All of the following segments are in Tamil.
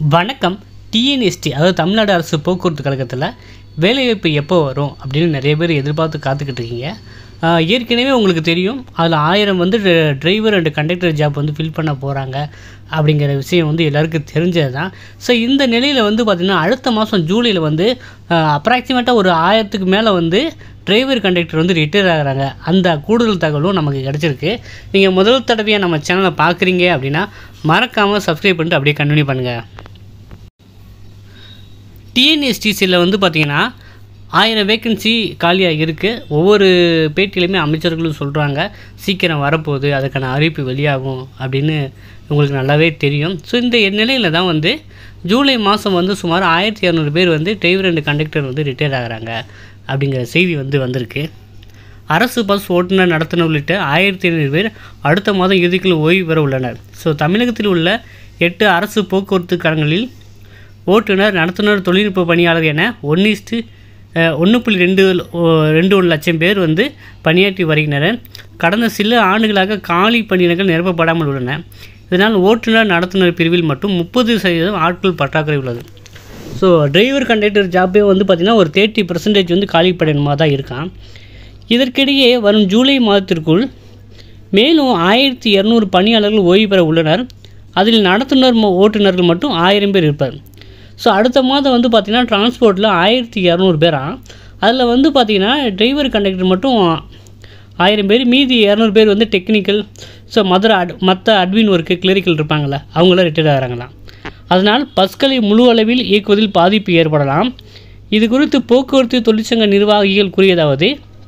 வணக்கம் டிஎன்எஸ்டி அதாவது தமிழ்நாடு அரசு போக்குவரத்து கழகத்தில் வேலைவாய்ப்பு எப்போ வரும் அப்படின்னு நிறைய பேர் எதிர்பார்த்து காத்துக்கிட்டு இருக்கீங்க ஆஹ் ஏற்கனவே உங்களுக்கு தெரியும் அதில் ஆயிரம் வந்து டிரைவர் அண்ட் கண்டக்டர் ஜாப் வந்து ஃபில் பண்ண போகிறாங்க அப்படிங்கிற விஷயம் வந்து எல்லாருக்கும் தெரிஞ்சது தான் ஸோ இந்த நிலையில் வந்து பார்த்திங்கன்னா அடுத்த மாதம் ஜூலையில் வந்து அப்ராக்சிமேட்டாக ஒரு ஆயிரத்துக்கு மேலே வந்து டிரைவர் கண்டக்டர் வந்து ரிட்டையர் ஆகுறாங்க அந்த கூடுதல் தகவலும் நமக்கு கிடச்சிருக்கு நீங்கள் முதல் தடவையாக நம்ம சேனலை பார்க்குறீங்க அப்படின்னா மறக்காமல் சப்ஸ்கிரைப் பண்ணிட்டு அப்படியே கண்டினியூ பண்ணுங்கள் டிஎன்எஸ்டிசியில் வந்து பார்த்திங்கன்னா ஆயிரம் வேக்கன்சி காலியாக இருக்குது ஒவ்வொரு பேட்டியிலையுமே அமைச்சர்களும் சொல்கிறாங்க சீக்கிரம் வரப்போகுது அதுக்கான அறிவிப்பு வெளியாகும் அப்படின்னு உங்களுக்கு நல்லாவே தெரியும் ஸோ இந்த நிலையில் தான் வந்து ஜூலை மாதம் வந்து சுமார் ஆயிரத்தி இரநூறு பேர் வந்து டிரைவர் அண்ட் கண்டக்டர் வந்து ரிட்டையர் ஆகுறாங்க அப்படிங்கிற செய்தி வந்து வந்திருக்கு அரசு பஸ் ஓட்டுநர் நடத்துனர் உள்ளிட்ட ஆயிரத்தி ஐநூறு பேர் அடுத்த மாதம் இறுதிக்குள் ஓய்வு பெற உள்ளனர் ஸோ தமிழகத்தில் உள்ள எட்டு அரசு போக்குவரத்து கழகங்களில் ஓட்டுநர் நடத்துனர் தொழில்நுட்ப பணியாளர் என ஒன்னிஸ்ட்டு ஒன்று புள்ளி ரெண்டு ஓ- ரெண்டு ஒன்று லட்சம் பேர் வந்து பணியாற்றி வருகின்றனர் கடந்த சில ஆண்டுகளாக காலி பணியிடங்கள் நிரப்பப்படாமல் உள்ளன இதனால் ஓட்டுநர் நடத்துனர் பிரிவில் மட்டும் முப்பது சதவீதம் ஆட்கள் பற்றாக்குறை உள்ளது ஸோ டிரைவர் கண்டக்டர் ஜாப்பே வந்து பார்த்திங்கன்னா ஒரு தேர்ட்டி பர்சன்டேஜ் வந்து காலி பணியிடமாக தான் இருக்கான் இதற்கிடையே வரும் ஜூலை மாதத்திற்குள் மேலும் ஆயிரத்தி இரநூறு பணியாளர்கள் ஓய்வு பெற உள்ளனர் அதில் நடத்துனர் ம- ஓட்டுநர்கள் மட்டும் ஆயிரம் பேர் இருப்பார் ஸோ அடுத்த மாதம் வந்து பார்த்திங்கன்னா டிரான்ஸ்போர்ட்டில் ஆயிரத்தி இரநூறு பேரா அதில் வந்து பார்த்திங்கன்னா டிரைவர் கண்டக்டர் மட்டும் ஆயிரம் பேர் மீதி இரநூறு பேர் வந்து டெக்னிக்கல் ஸோ மதுரை அட் மற்ற அட்மின் ஒர்க்கு கிளரிக்கல் இருப்பாங்கள்ல அவங்களாம் ரிட்டையர் ஆகிறாங்களாம் அதனால் பஸ்களை முழு அளவில் இயக்குவதில் பாதிப்பு ஏற்படலாம் இது குறித்து போக்குவரத்து தொழிற்சங்க நிர்வாகிகள் கூறியதாவது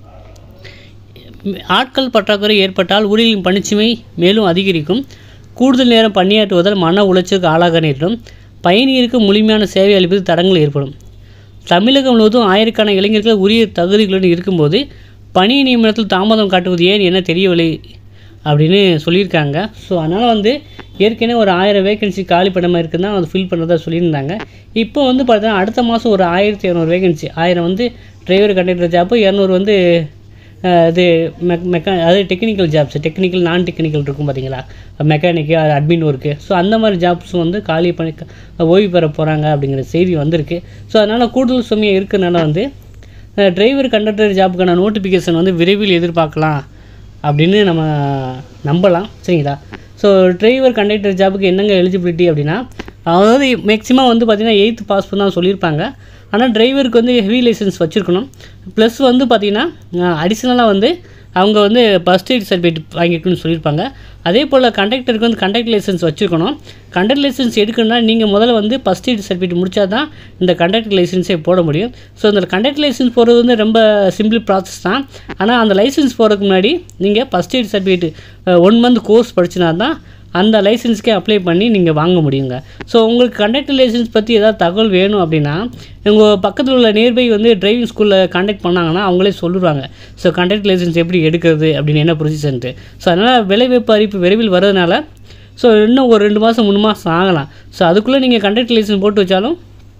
ஆட்கள் பற்றாக்குறை ஏற்பட்டால் ஊழியர்களின் பணிச்சுமை மேலும் அதிகரிக்கும் கூடுதல் நேரம் பணியாற்றுவதால் மன உளைச்சலுக்கு ஆளாக நேரிடும் பயணியருக்கு முழுமையான சேவை அளிப்பது தடங்கள் ஏற்படும் தமிழகம் முழுவதும் ஆயிரக்கணக்கான இளைஞர்கள் உரிய தகுதிகளுடன் இருக்கும்போது பணி நியமனத்தில் தாமதம் காட்டுவது ஏன் என தெரியவில்லை அப்படின்னு சொல்லியிருக்காங்க ஸோ அதனால் வந்து ஏற்கனவே ஒரு ஆயிரம் வேகன்சி காலி படமாக இருக்குன்னா அது ஃபில் பண்ணதா சொல்லியிருந்தாங்க இப்போ வந்து பார்த்தீங்கன்னா அடுத்த மாதம் ஒரு ஆயிரத்தி இரநூறு வேகன்சி ஆயிரம் வந்து டிரைவர் கண்டக்டர் ஜாப்பு இரநூறு வந்து அஹ், இது மெக் மெக்கா அதாவது டெக்னிக்கல் ஜாப்ஸ் டெக்னிக்கல் நான் டெக்னிக்கல் இருக்கும் பார்த்தீங்களா மெக்கானிக்கு அட்மின் ஒர்க்கு ஸோ அந்த மாதிரி ஜாப்ஸ் வந்து காலி பண்ணி ஓய்வு பெற போகிறாங்க அப்படிங்கிற செய்தி வந்திருக்கு ஸோ அதனால் கூடுதல் சுமையாக இருக்கனால வந்து டிரைவர் கண்டக்டர் ஜாப்புக்கான நோட்டிஃபிகேஷன் வந்து விரைவில் எதிர்பார்க்கலாம் அப்படின்னு நம்ம நம்பலாம் சரிங்களா ஸோ டிரைவர் கண்டக்டர் ஜாபுக்கு என்னங்க எலிஜிபிலிட்டி அப்படின்னா அதாவது மேக்ஸிமம் வந்து பார்த்திங்கன்னா எயித்து பாஸ் பண்ண தான் சொல்லியிருப்பாங்க ஆனால் டிரைவருக்கு வந்து ஹெவி லைசன்ஸ் வச்சுருக்கணும் ப்ளஸ் வந்து பார்த்திங்கன்னா அடிஷ்னலாக வந்து அவங்க வந்து ஃபஸ்ட் எய்ட் சர்டிஃபிகேட் வாங்கிக்கணும்னு சொல்லியிருப்பாங்க அதே போல் கண்டக்டருக்கு வந்து கண்டக்டர் லைசன்ஸ் வச்சுருக்கணும் கண்டக்டர் லைசன்ஸ் எடுக்கணும்னா நீங்கள் முதல்ல வந்து ஃபஸ்ட் எய்ட் சர்டிஃபிகேட் முடிச்சா தான் இந்த கண்டக்டர் லைசன்ஸே போட முடியும் ஸோ இந்த கண்டக்டர் லைசன்ஸ் போடுறது வந்து ரொம்ப சிம்பிள் ப்ராசஸ் தான் ஆனால் அந்த லைசன்ஸ் போகிறதுக்கு முன்னாடி நீங்கள் first aid certificate one month course படிச்சினா தான் அந்த லைசன்ஸ்க்கே அப்ளை பண்ணி நீங்கள் வாங்க முடியுங்க ஸோ உங்களுக்கு கண்டக்டர் லைசன்ஸ் பற்றி ஏதாவது தகவல் வேணும் அப்படின்னா உங்கள் பக்கத்தில் உள்ள நியர்பை வந்து டிரைவிங் ஸ்கூலில் கான்டாக்ட் பண்ணாங்கன்னா அவங்களே சொல்லிடுவாங்க ஸோ கண்டக்டர் லைசன்ஸ் எப்படி எடுக்கிறது அப்படின்னு என்ன ப்ரொசீஜர்ன்ட்டு ஸோ அதனால் விலைவாய்ப்பு அறிவிப்பு விரைவில் வர்றதுனால ஸோ இன்னும் ஒரு ரெண்டு மாதம் மூணு மாதம் ஆகலாம் ஸோ அதுக்குள்ளே நீங்கள் கண்டக்டர் லைசன்ஸ் போட்டு வச்சாலும்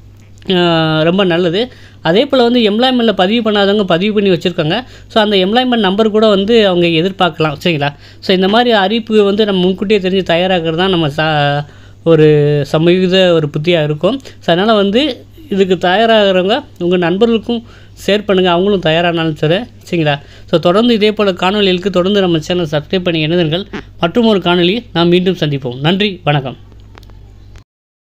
ஆஹ் ரொம்ப நல்லது அதே போல் வந்து எம்ப்ளாய்மெண்ட்டில் பதிவு பண்ணாதவங்க பதிவு பண்ணி வச்சுருக்காங்க ஸோ அந்த எம்ப்ளாய்மெண்ட் நம்பர் கூட வந்து அவங்க எதிர்பார்க்கலாம் சரிங்களா ஸோ இந்த மாதிரி அறிவிப்பு வந்து நம்ம முன்கூட்டியே தெரிஞ்சு தயாராகிறது தான் நம்ம சா ஒரு சமீத ஒரு புத்தியாக இருக்கும் ஸோ அதனால் வந்து இதுக்கு தயாராகிறவங்க உங்கள் நண்பர்களுக்கும் ஷேர் பண்ணுங்கள் அவங்களும் தயாரானாலும் சரி சரிங்களா ஸோ தொடர்ந்து இதே போல் காணொலிகளுக்கு தொடர்ந்து நம்ம சேனல் சப்ஸ்கிரைப் பண்ணி இணைந்தீர்கள் மற்றும் ஒரு காணொலி நாம் மீண்டும் சந்திப்போம் நன்றி வணக்கம்